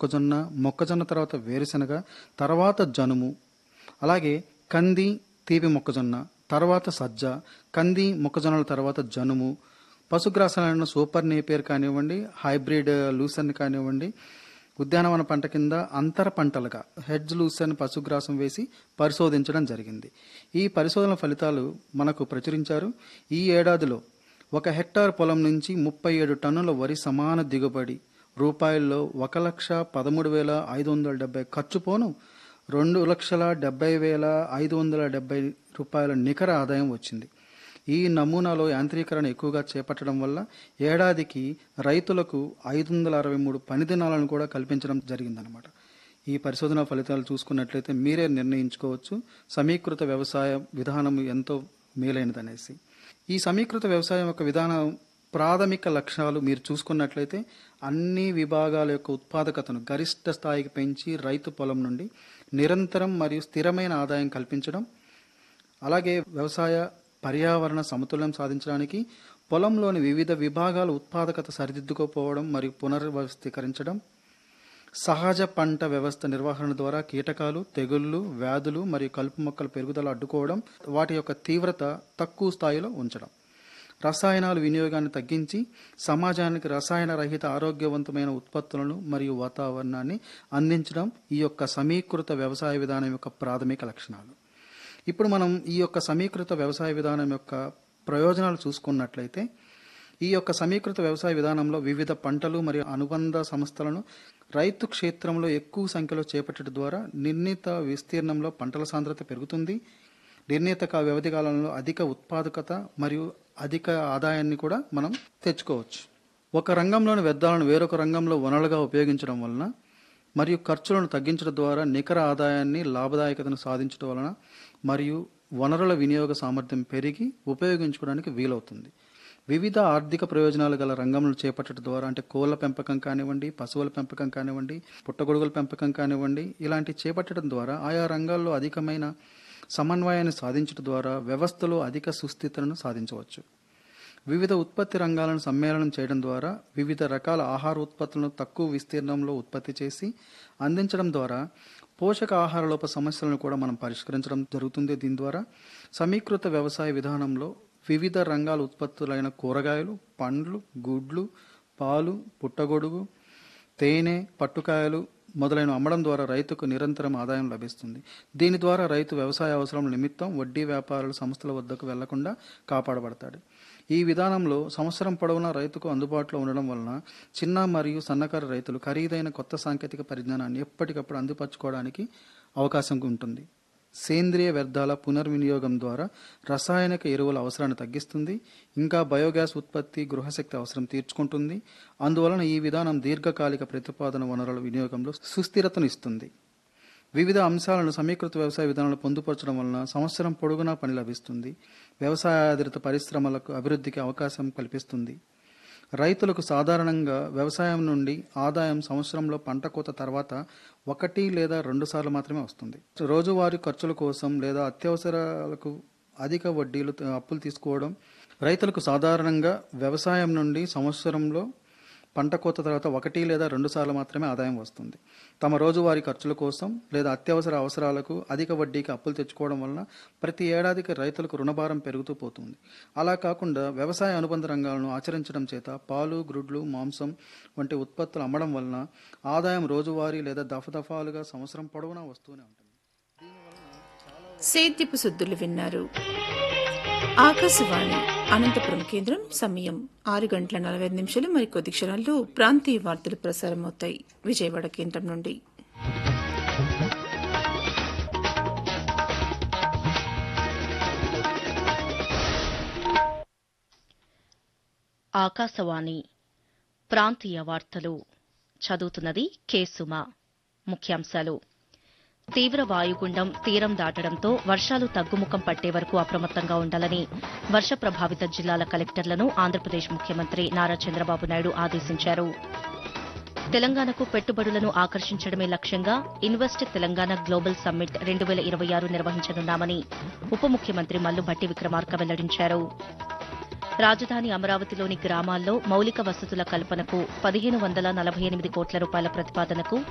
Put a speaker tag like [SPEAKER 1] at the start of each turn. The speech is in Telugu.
[SPEAKER 1] మొక్కజొన్న మొక్కజొన్న తర్వాత వేరుశనగ తర్వాత జనుము అలాగే కంది తీపి మొక్కజొన్న తర్వాత సజ్జ కంది మొక్కజొన్నల తర్వాత జనుము పశుగ్రాసాలను సూపర్ నేపియర్ కానివ్వండి హైబ్రిడ్ లూసన్ కానివ్వండి ఉద్యానవన పంట కింద అంతర పంటలుగా హెడ్జ్ లూసన్ పశుగ్రాసం వేసి పరిశోధించడం జరిగింది ఈ పరిశోధన ఫలితాలు మనకు ప్రచురించారు ఈ ఏడాదిలో ఒక హెక్టార్ పొలం నుంచి ముప్పై ఏడు టన్నుల వరి సమాన దిగుబడి రూపాయల్లో ఒక లక్ష పదమూడు వేల ఐదు వందల డెబ్బై ఖర్చు పోను రెండు లక్షల డెబ్బై వేల ఐదు వందల డెబ్బై రూపాయల నికర ఆదాయం వచ్చింది ఈ నమూనాలో యాంత్రీకరణ ఎక్కువగా చేపట్టడం వల్ల ఏడాదికి రైతులకు ఐదు వందల అరవై మూడు పని దినాలను కూడా కల్పించడం జరిగిందనమాట ఈ పరిశోధన ఫలితాలు చూసుకున్నట్లయితే మీరే నిర్ణయించుకోవచ్చు సమీకృత వ్యవసాయ విధానం ఎంతో మేలైనదనేసి ఈ సమీకృత వ్యవసాయం యొక్క విధానం ప్రాథమిక లక్ష్యాలు మీరు చూసుకున్నట్లయితే అన్ని విభాగాల యొక్క ఉత్పాదకతను గరిష్ట స్థాయికి పెంచి రైతు పొలం నుండి నిరంతరం మరియు స్థిరమైన ఆదాయం కల్పించడం అలాగే వ్యవసాయ పర్యావరణ సమతుల్యం సాధించడానికి పొలంలోని వివిధ విభాగాల ఉత్పాదకత సరిదిద్దుకోపోవడం మరియు పునర్వ్యవస్థీకరించడం సహజ పంట వ్యవస్థ నిర్వహణ ద్వారా కీటకాలు తెగుళ్లు వ్యాధులు మరియు కలుపు మొక్కల పెరుగుదల అడ్డుకోవడం వాటి యొక్క తీవ్రత తక్కువ స్థాయిలో ఉంచడం రసాయనాల వినియోగాన్ని తగ్గించి సమాజానికి రసాయన రహిత ఆరోగ్యవంతమైన ఉత్పత్తులను మరియు వాతావరణాన్ని అందించడం ఈ యొక్క సమీకృత వ్యవసాయ విధానం యొక్క ప్రాథమిక లక్షణాలు ఇప్పుడు మనం ఈ యొక్క సమీకృత వ్యవసాయ విధానం యొక్క ప్రయోజనాలు చూసుకున్నట్లయితే ఈ యొక్క సమీకృత వ్యవసాయ విధానంలో వివిధ పంటలు మరియు అనుబంధ సంస్థలను రైతు క్షేత్రంలో ఎక్కువ సంఖ్యలో చేపట్టడం ద్వారా నిర్ణీత విస్తీర్ణంలో పంటల సాంద్రత పెరుగుతుంది నిర్ణీత కా- వ్యవధి కాలంలో అధిక ఉత్పాదకత మరియు అధిక ఆదాయాన్ని కూడా మనం తెచ్చుకోవచ్చు ఒక రంగంలోని వ్యర్థాలను వేరొక రంగంలో వనరులుగా ఉపయోగించడం వలన మరియు ఖర్చులను తగ్గించడం ద్వారా నికర ఆదాయాన్ని లాభదాయకతను సాధించడం వలన మరియు వనరుల వినియోగ సామర్థ్యం పెరిగి ఉపయోగించుకోవడానికి వీలవుతుంది వివిధ ఆర్థిక ప్రయోజనాలు గల రంగంలో చేపట్టడం ద్వారా అంటే కోళ్ల పెంపకం కానివ్వండి పశువుల పెంపకం కానివ్వండి పుట్టగొడుగుల పెంపకం కానివ్వండి ఇలాంటి చేపట్టడం ద్వారా ఆయా రంగాల్లో అధికమైన సమన్వయాన్ని సాధించడం ద్వారా వ్యవస్థలో అధిక సుస్థిరతను సాధించవచ్చు వివిధ ఉత్పత్తి రంగాలను సమ్మేళనం చేయడం ద్వారా వివిధ రకాల ఆహార ఉత్పత్తులను తక్కువ విస్తీర్ణంలో ఉత్పత్తి చేసి అందించడం ద్వారా పోషక ఆహార లోప సమస్యలను కూడా మనం పరిష్కరించడం జరుగుతుంది దీని ద్వారా సమీకృత వ్యవసాయ విధానంలో వివిధ రంగాల ఉత్పత్తులైన కూరగాయలు పండ్లు గుడ్లు పాలు పుట్టగొడుగు తేనె పట్టుకాయలు మొదలైన అమ్మడం ద్వారా రైతుకు నిరంతరం ఆదాయం లభిస్తుంది దీని ద్వారా రైతు వ్యవసాయ అవసరం నిమిత్తం వడ్డీ వ్యాపారుల సంస్థల వద్దకు వెళ్లకుండా కాపాడబడతాడు ఈ విధానంలో సంవత్సరం పొడవునా రైతుకు అందుబాటులో ఉండడం వలన చిన్న మరియు సన్నకారు రైతులు ఖరీదైన కొత్త సాంకేతిక పరిజ్ఞానాన్ని ఎప్పటికప్పుడు అందిపరచుకోవడానికి అవకాశం ఉంటుంది సేంద్రియ వ్యర్థాల పునర్వినియోగం ద్వారా రసాయనిక ఎరువుల అవసరాన్ని తగ్గిస్తుంది ఇంకా బయోగ్యాస్ ఉత్పత్తి గృహశక్తి అవసరం తీర్చుకుంటుంది అందువలన ఈ విధానం దీర్ఘకాలిక ప్రతిపాదన వనరుల వినియోగంలో సుస్థిరతను ఇస్తుంది వివిధ అంశాలను సమీకృత వ్యవసాయ విధానంలో పొందుపరచడం వలన సంవత్సరం పొడుగునా పని లభిస్తుంది వ్యవసాయ ఆధారిత పరిశ్రమలకు అభివృద్ధికి అవకాశం కల్పిస్తుంది రైతులకు సాధారణంగా వ్యవసాయం నుండి ఆదాయం సంవత్సరంలో పంట కోత తర్వాత ఒకటి లేదా రెండు సార్లు మాత్రమే వస్తుంది రోజువారీ ఖర్చుల కోసం లేదా అత్యవసరాలకు అధిక వడ్డీలు అప్పులు తీసుకోవడం రైతులకు సాధారణంగా వ్యవసాయం నుండి సంవత్సరంలో పంట కోత తర్వాత ఒకటి లేదా రెండు సార్లు మాత్రమే ఆదాయం వస్తుంది తమ రోజువారీ ఖర్చుల కోసం లేదా అత్యవసర అవసరాలకు అధిక వడ్డీకి అప్పులు తెచ్చుకోవడం వలన ప్రతి ఏడాదికి రైతులకు రుణభారం పెరుగుతూ పోతుంది అలా కాకుండా వ్యవసాయ అనుబంధ రంగాలను ఆచరించడం చేత పాలు గ్రుడ్లు మాంసం వంటి ఉత్పత్తులు అమ్మడం వలన ఆదాయం రోజువారీ లేదా దఫదఫాలుగా సంవత్సరం పొడవునా వస్తూనే ఉంటుంది
[SPEAKER 2] సేద్యపు సుద్దులు విన్నారు ఆకాశవాణి అనంతపురం కేంద్రం సమయం ఆరు గంటల నలభై ఐదు నిమిషాలు మరికొద్ది క్షణాల్లో ప్రాంతీయ వార్తలు ప్రసారమవుతాయి విజయవాడ కేంద్రం నుండి
[SPEAKER 3] ఆకాశవాణి ప్రాంతీయ వార్తలు చదువుతున్నది కె సుమ ముఖ్యాంశాలు తీవ్ర వాయుగుండం తీరం దాటడంతో వర్షాలు తగ్గుముఖం పట్టే వరకు అప్రమత్తంగా ఉండాలని వర్ష ప్రభావిత జిల్లాల కలెక్టర్లను ఆంధ్రప్రదేశ్ ముఖ్యమంత్రి నారా చంద్రబాబు నాయుడు ఆదేశించారు తెలంగాణకు పెట్టుబడులను ఆకర్షించడమే లక్ష్యంగా ఇన్వెస్ట్ తెలంగాణ గ్లోబల్ సమ్మిట్ రెండు వేల ఇరవై ఆరు నిర్వహించనున్నామని ఉప ముఖ్యమంత్రి మల్లుభట్టి విక్రమార్క వెల్లడించారు రాజధాని అమరావతిలోని గ్రామాల్లో మౌలిక వసతుల కల్పనకు పదిహేను వందల నలభై ఎనిమిది కోట్ల రూపాయల ప్రతిపాదనకు